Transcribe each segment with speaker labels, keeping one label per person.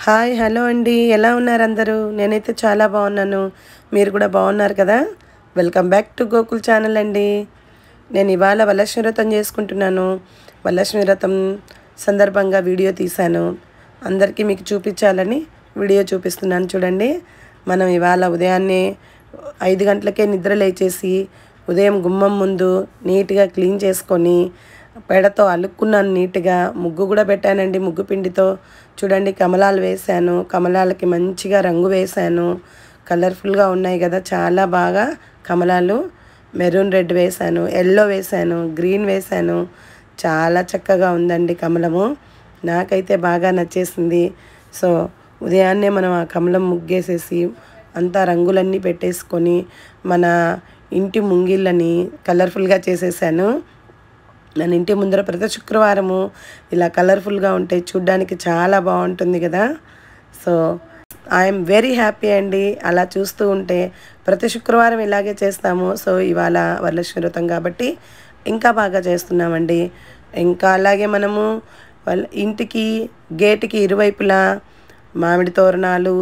Speaker 1: hi hello అండి ఎలా ఉన్నారు అందరూ నేనైతే చాలా బాగున్నాను మీరు కూడా బాగున్నారు కదా welcome back to Gokul channel అండి నేను ఇవాళ వరలక్ష్మి వ్రతం చేసుకుంటున్నాను వరలక్ష్మి వ్రతం సందర్భంగా వీడియో తీశాను అందరికీ మీకు చూపించాలని వీడియో చూపిస్తున్నాను చూడండి మనం ఇవాళ ఉదయాన్నే ఐదు గంటలకే నిద్ర లేచేసి ఉదయం గుమ్మం ముందు నీట్గా క్లీన్ చేసుకొని పేడతో అలుక్కున్నాను నీట్గా ముగ్గు కూడా పెట్టానండి ముగ్గు పిండితో చూడండి కమలాలు వేశాను కమలాలకి మంచిగా రంగు వేశాను కలర్ఫుల్గా ఉన్నాయి కదా చాలా బాగా కమలాలు మెరూన్ రెడ్ వేశాను ఎల్లో వేశాను గ్రీన్ వేశాను చాలా చక్కగా ఉందండి కమలము నాకైతే బాగా నచ్చేసింది సో ఉదయాన్నే మనం ఆ కమలం ముగ్గేసేసి అంతా రంగులన్నీ పెట్టేసుకొని మన ఇంటి ముంగిళ్ళని కలర్ఫుల్గా చేసేసాను మన ఇంటి ముందర ప్రతి శుక్రవారము ఇలా కలర్ఫుల్గా ఉంటాయి చూడ్డానికి చాలా బాగుంటుంది కదా సో ఐఎమ్ వెరీ హ్యాపీ అండి అలా చూస్తూ ఉంటే ప్రతి శుక్రవారం ఇలాగే చేస్తాము సో ఇవాళ వరలక్ష్మి వ్రతం కాబట్టి ఇంకా బాగా చేస్తున్నామండి ఇంకా అలాగే మనము వాళ్ళ ఇంటికి గేటుకి ఇరువైపులా మామిడి తోరణాలు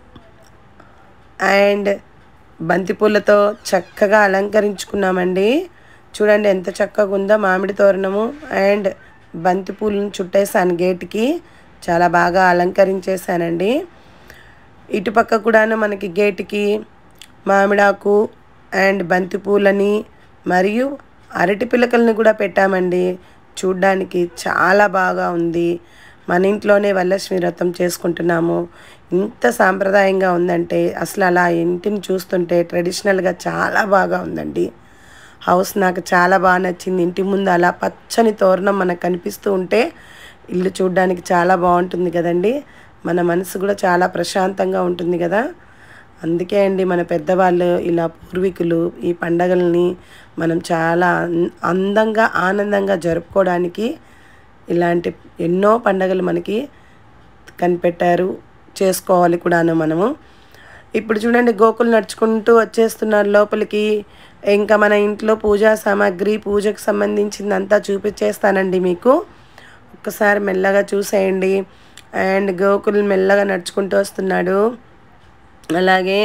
Speaker 1: అండ్ బంతిపూలతో చక్కగా అలంకరించుకున్నామండి చూడండి ఎంత చక్కగా ఉందో మామిడి తోరణము అండ్ బంతిపూలను చుట్టేసాను గేటుకి చాలా బాగా అలంకరించేసానండి ఇటుపక్క కూడాను మనకి గేటుకి మామిడాకు అండ్ బంతిపూలని మరియు అరటి పిలకలను కూడా పెట్టామండి చూడ్డానికి చాలా బాగా ఉంది మన ఇంట్లోనే వరలక్ష్మి వ్రతం చేసుకుంటున్నాము ఇంత సాంప్రదాయంగా ఉందంటే అసలు అలా ఇంటిని చూస్తుంటే ట్రెడిషనల్గా చాలా బాగా ఉందండి హౌస్ నాకు చాలా బాగా నచ్చింది ఇంటి ముందు అలా పచ్చని తోరణం మనకు కనిపిస్తూ ఉంటే ఇల్లు చూడడానికి చాలా బాగుంటుంది కదండి మన మనసు కూడా చాలా ప్రశాంతంగా ఉంటుంది కదా అందుకే అండి మన పెద్దవాళ్ళు ఇలా పూర్వీకులు ఈ పండగల్ని మనం చాలా అన్- అందంగా ఆనందంగా జరుపుకోవడానికి ఇలాంటి ఎన్నో పండగలు మనకి కనిపెట్టారు చేసుకోవాలి కూడాను మనము ఇప్పుడు చూడండి గోకులు నడుచుకుంటూ వచ్చేస్తున్నారు లోపలికి ఇంకా మన ఇంట్లో పూజా సామాగ్రి పూజకు సంబంధించిందంతా చూపించేస్తానండి మీకు ఒక్కసారి మెల్లగా చూసేయండి అండ్ గోకుల్ మెల్లగా నడుచుకుంటూ వస్తున్నాడు అలాగే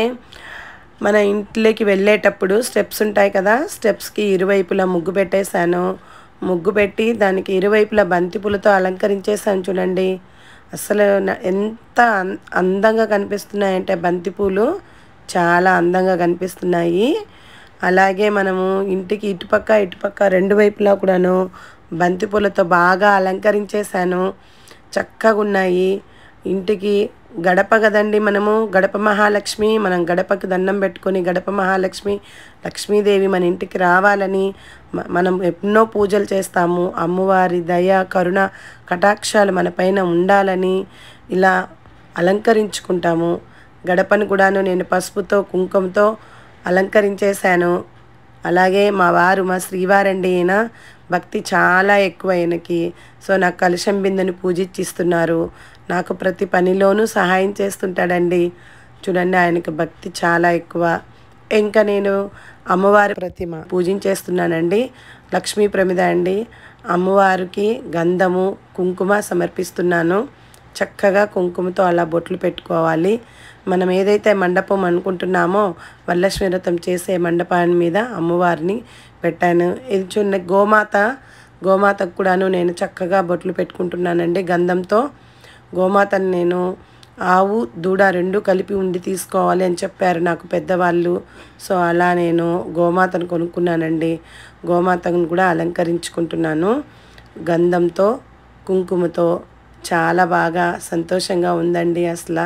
Speaker 1: మన ఇంట్లోకి వెళ్ళేటప్పుడు స్టెప్స్ ఉంటాయి కదా స్టెప్స్కి ఇరువైపులా ముగ్గు పెట్టేశాను ముగ్గు పెట్టి దానికి ఇరువైపులా బంతిపూలతో అలంకరించేసాను చూడండి అసలు నా- ఎంత అం- అందంగా కనిపిస్తున్నాయంటే బంతిపూలు చాలా అందంగా కనిపిస్తున్నాయి అలాగే మనము ఇంటికి ఇటుపక్క ఇటుపక్క రెండు వైపులా కూడాను బంతిపూలతో బాగా అలంకరించేశాను చక్కగా ఉన్నాయి ఇంటికి గడప కదండి మనము గడప మహాలక్ష్మి మనం గడపకి దండం పెట్టుకొని గడప మహాలక్ష్మి లక్ష్మీదేవి మన ఇంటికి రావాలని మ- మనం ఎన్నో పూజలు చేస్తాము అమ్మవారి దయ కరుణ కటాక్షాలు మన పైన ఉండాలని ఇలా అలంకరించుకుంటాము గడపను కూడాను నేను పసుపుతో కుంకుమతో అలంకరించేశాను అలాగే మా వారు మా శ్రీవారండి ఈయన భక్తి చాలా ఎక్కువ ఈయనకి సో నాకు కలుషం బిందెని పూజిచ్చిస్తున్నారు నాకు ప్రతి పనిలోనూ సహాయం చేస్తుంటాడండి చూడండి ఆయనకి భక్తి చాలా ఎక్కువ ఇంకా నేను అమ్మవారి ప్రతిమ పూజించేస్తున్నానండి లక్ష్మీ ప్రమిద అండి అమ్మవారికి గంధము కుంకుమ సమర్పిస్తున్నాను చక్కగా కుంకుమతో అలా బొట్లు పెట్టుకోవాలి మనం ఏదైతే మండపం అనుకుంటున్నామో వరలక్ష్మి వ్రతం చేసే మండపాన్ని మీద అమ్మవారిని పెట్టాను ఇది చూడండి గోమాత గోమాతకు కూడాను నేను చక్కగా బొట్లు పెట్టుకుంటున్నానండి గంధంతో గోమాతను నేను ఆవు దూడ రెండు కలిపి ఉండి తీసుకోవాలి అని చెప్పారు నాకు పెద్దవాళ్ళు సో అలా నేను గోమాతను కొనుక్కున్నానండి గోమాతను కూడా అలంకరించుకుంటున్నాను గంధంతో కుంకుమతో చాలా బాగా సంతోషంగా ఉందండి అసలు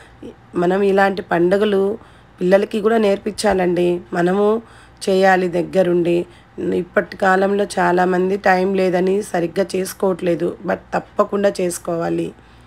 Speaker 1: మనం ఇలాంటి పండుగలు పిల్లలకి కూడా నేర్పించాలండి మనము చేయాలి దగ్గరుండి ఇప్పటి కాలంలో చాలామంది టైం లేదని సరిగ్గా చేసుకోవట్లేదు బట్ తప్పకుండా చేసుకోవాలి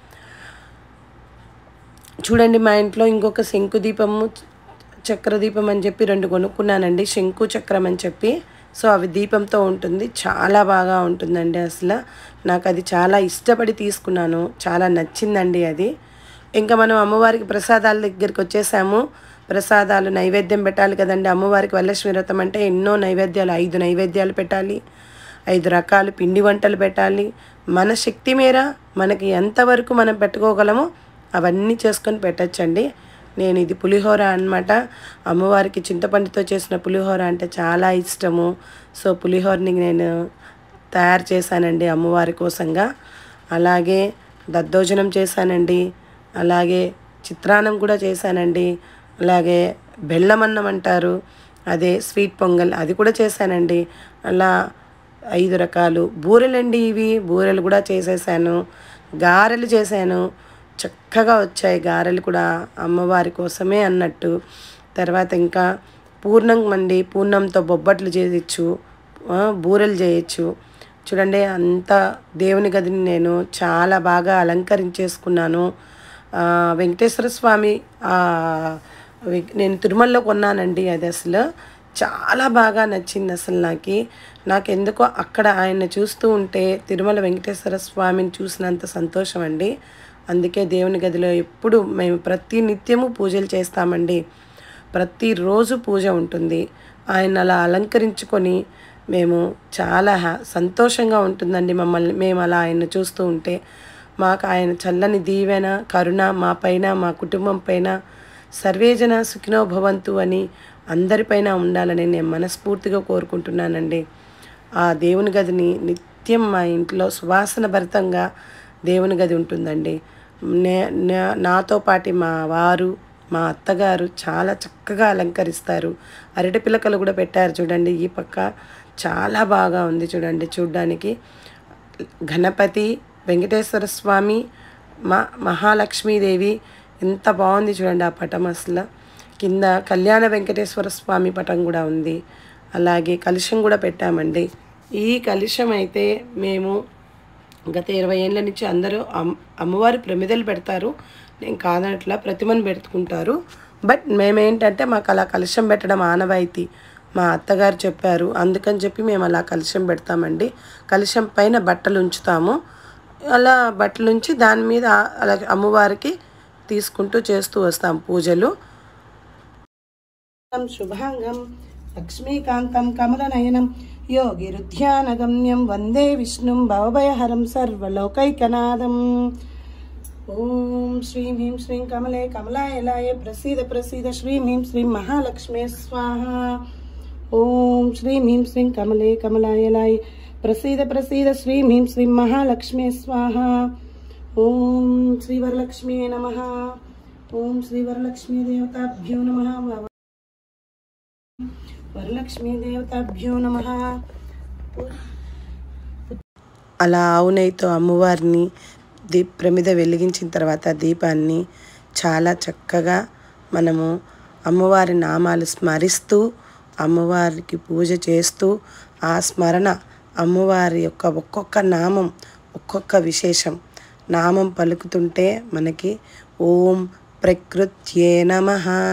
Speaker 1: చూడండి మా ఇంట్లో ఇంకొక శంకు దీపము చక్ర దీపం అని చెప్పి రెండు కొనుక్కున్నానండి శంకు చక్రం అని చెప్పి సో అవి దీపంతో ఉంటుంది చాలా బాగా ఉంటుందండి అసలు నాకు అది చాలా ఇష్టపడి తీసుకున్నాను చాలా నచ్చిందండి అది ఇంకా మనం అమ్మవారికి ప్రసాదాల దగ్గరికి వచ్చేసాము ప్రసాదాలు నైవేద్యం పెట్టాలి కదండి అమ్మవారికి వరలక్ష్మి వ్రతం అంటే ఎన్నో నైవేద్యాలు ఐదు నైవేద్యాలు పెట్టాలి ఐదు రకాలు పిండి వంటలు పెట్టాలి మన శక్తి మేర మనకి ఎంతవరకు మనం పెట్టుకోగలమో అవన్నీ చేసుకొని పెట్టచ్చండి నేను ఇది పులిహోర అన్నమాట అమ్మవారికి చింతపండుతో చేసిన పులిహోర అంటే చాలా ఇష్టము సో పులిహోరని నేను తయారు చేశానండి అమ్మవారి కోసంగా అలాగే దద్దోజనం చేశానండి అలాగే చిత్రాన్నం కూడా చేశానండి అలాగే బెల్లమన్నం అంటారు అదే స్వీట్ పొంగల్ అది కూడా చేశానండి అలా ఐదు రకాలు బూరెలండి ఇవి బూరెలు కూడా చేసేసాను గారెలు చేశాను చక్కగా వచ్చాయి గారెలు కూడా అమ్మవారి కోసమే అన్నట్టు తర్వాత ఇంకా పూర్ణం అండి పూర్ణంతో బొబ్బట్లు చేయొచ్చు ఆ, బూరెలు చేయొచ్చు చూడండి అంత దేవుని గదిని నేను చాలా బాగా అలంకరించేసుకున్నాను ఆ, వెంకటేశ్వర స్వామి ఆ, వి- నేను తిరుమలలో కొన్నానండి అది అసలు చాలా బాగా నచ్చింది అసలు నాకు నాకు ఎందుకో అక్కడ ఆయన చూస్తూ ఉంటే తిరుమల వెంకటేశ్వర స్వామిని చూసినంత సంతోషం అండి అందుకే దేవుని గదిలో ఎప్పుడు మేము ప్రతి నిత్యము పూజలు చేస్తామండి ప్రతిరోజు పూజ ఉంటుంది ఆయన అలా అలంకరించుకొని మేము చాలా హ్యా సంతోషంగా ఉంటుందండి మమ్మల్ని మేము అలా ఆయన చూస్తూ ఉంటే మాకు ఆయన చల్లని దీవెన కరుణ మా పైన మా కుటుంబం పైన సర్వేజన సుఖినో భవంతు అని అందరిపైన ఉండాలని నేను మనస్ఫూర్తిగా కోరుకుంటున్నానండి ఆ దేవుని గదిని నిత్యం మా ఇంట్లో సువాసన భరితంగా దేవుని గది ఉంటుందండి నే నా- నాతో పాటి మా వారు మా అత్తగారు చాలా చక్కగా అలంకరిస్తారు అరటి పిలకలు కూడా పెట్టారు చూడండి ఈ పక్క చాలా బాగా ఉంది చూడండి చూడ్డానికి గణపతి వెంకటేశ్వర స్వామి మా మహాలక్ష్మీదేవి ఎంత బాగుంది చూడండి ఆ పటం అసలు కింద కళ్యాణ వెంకటేశ్వర స్వామి పటం కూడా ఉంది అలాగే కలుషం కూడా పెట్టామండి ఈ కలుషం అయితే మేము గత ఇరవై ఏళ్ళ నుంచి అందరూ అమ్ అమ్మవారి ప్రమిదలు పెడతారు నేను కాదనట్లా ప్రతిమను పెట్టుకుంటారు బట్ మేమేంటంటే మాకు అలా కలుషం పెట్టడం ఆనవాయితీ మా అత్తగారు చెప్పారు అందుకని చెప్పి మేము అలా కలుషం పెడతామండి కలుషం పైన బట్టలు ఉంచుతాము అలా బట్టలు ఉంచి దాని మీద అలా అమ్మవారికి తీసుకుంటూ చేస్తూ వస్తాం పూజలు శుభాంగం లక్ష్మీకాంతం కమలనయనం యోగిరుధ్యానగమ్యం వందే విష్ణుం భవభయహరం సర్వలోకైకనాథం ఓం శ్రీం హ్రీం శ్రీం కమలే కమలాయలాయ ప్రసీద ప్రసీద శ్రీం హ్రీం శ్రీం మహాలక్ష్మే స్వాహ ఓం శ్రీం హ్రీం శ్రీం కమలే కమలాయలాయ ప్రసీద ప్రసీద శ్రీం హ్రీం శ్రీం మహాలక్ష్మే స్వాహ ఓం శ్రీ వరలక్ష్మీ నమ ఓం శ్రీ వరలక్ష్మీ దేవతాభ్యో నమ వరలక్ష్మీ దేవతాభ్యో నమ అలా ఆవు నెయ్యితో అమ్మవారిని దీప్ ప్రమిద వెలిగించిన తర్వాత దీపాన్ని చాలా చక్కగా మనము అమ్మవారి నామాలు స్మరిస్తూ అమ్మవారికి పూజ చేస్తూ ఆ స్మరణ అమ్మవారి యొక్క ఒక్కొక్క నామం ఒక్కొక్క విశేషం నామం పలుకుతుంటే మనకి ఓం ప్రకృత్యే నమ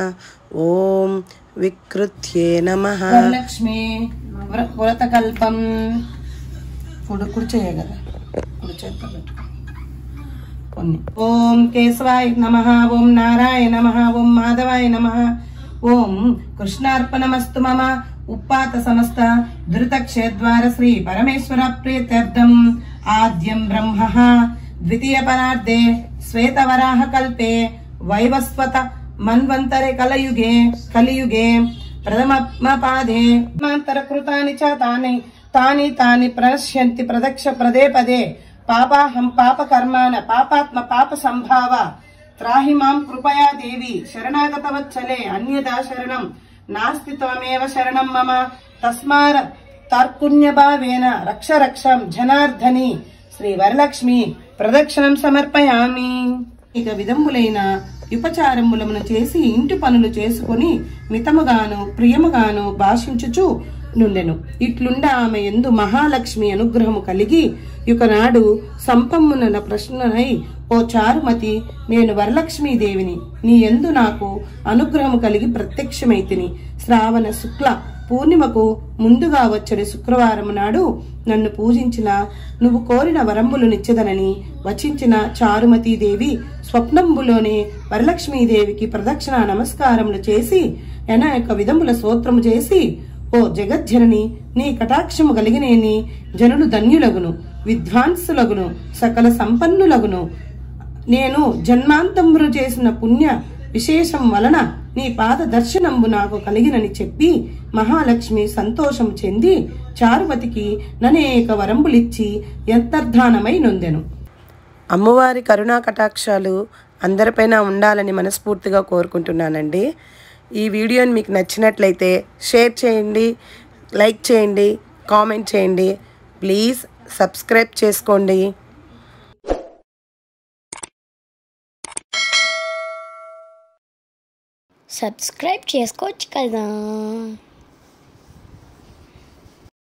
Speaker 1: ఓం వికృత్యే నమ లక్ష్మి వ్రతకల్పం కుడు కుడి చేయగల కుడి చేత్తో పెట్టుకో కొన్ని ఓం కేశవాయ నమ ఓం నారాయణ నమ ఓం మాధవాయ నమ ఓం కృష్ణార్పణమస్తు మమ ఉప్పాత సమస్త ధృతక్షేద్వార శ్రీ పరమేశ్వర ప్రీత్యర్థం ఆద్యం బ్రహ్మ ద్వితీయ పరార్ధే శ్వేతవరాహ కల్పే వైవస్వత మన్వంతరే కలయుగే కలియుగే ప్రథమ పాదే కృతాని చ తాని తాని తాని ప్రణశ్యంతి ప్రదక్ష పదే పదే పాపాహం పాప కర్మాన పాపాత్మ పాప సంభావ త్రాహి మాం కృపయా దేవి శరణాగతవచ్చలే అన్యదా శరణం నాస్తి త్వమేవ శరణం మమ తస్మార తార్కుణ్యభావేన రక్ష రక్షం జనార్దని శ్రీ వరలక్ష్మి ప్రదక్షిణం సమర్పయామి ఇక విధములైన ఉపచారములమును చేసి ఇంటి పనులు చేసుకుని మితముగాను ప్రియముగాను భాషించుచు నుండెను ఇట్లుండ ఆమె ఎందు మహాలక్ష్మి అనుగ్రహము కలిగి యుకనాడు సంపమ్మున ప్రశ్ననై ఓ చారుమతి నేను వరలక్ష్మీదేవిని నీ ఎందు నాకు అనుగ్రహము కలిగి ప్రత్యక్షమైతిని శ్రావణ శుక్ల పూర్ణిమకు ముందుగా వచ్చడి శుక్రవారం నాడు నన్ను పూజించిన నువ్వు కోరిన వరంబులు నిచ్చదనని వచించిన చారుమతీదేవి స్వప్నంబులోనే వరలక్ష్మీదేవికి ప్రదక్షిణ నమస్కారములు చేసి అనేక విధముల స్తోత్రము చేసి ఓ జగజ్జనని నీ కటాక్షము కలిగినేని జనులు ధన్యులగును విద్వాంసులగును సకల సంపన్నులగును నేను జన్మాంతములు చేసిన పుణ్య విశేషం వలన నీ పాద దర్శనంబు నాకు కలిగినని చెప్పి మహాలక్ష్మి సంతోషం చెంది చారుమతికి ననేక వరంబులిచ్చి ఎంతర్ధానమై నొందెను అమ్మవారి కరుణా కటాక్షాలు అందరిపైన ఉండాలని మనస్ఫూర్తిగా కోరుకుంటున్నానండి ఈ వీడియోని మీకు నచ్చినట్లయితే షేర్ చేయండి లైక్ చేయండి కామెంట్ చేయండి ప్లీజ్ సబ్స్క్రైబ్ చేసుకోండి
Speaker 2: సబ్స్క్రైబ్ చేసుకోవచ్చు కదా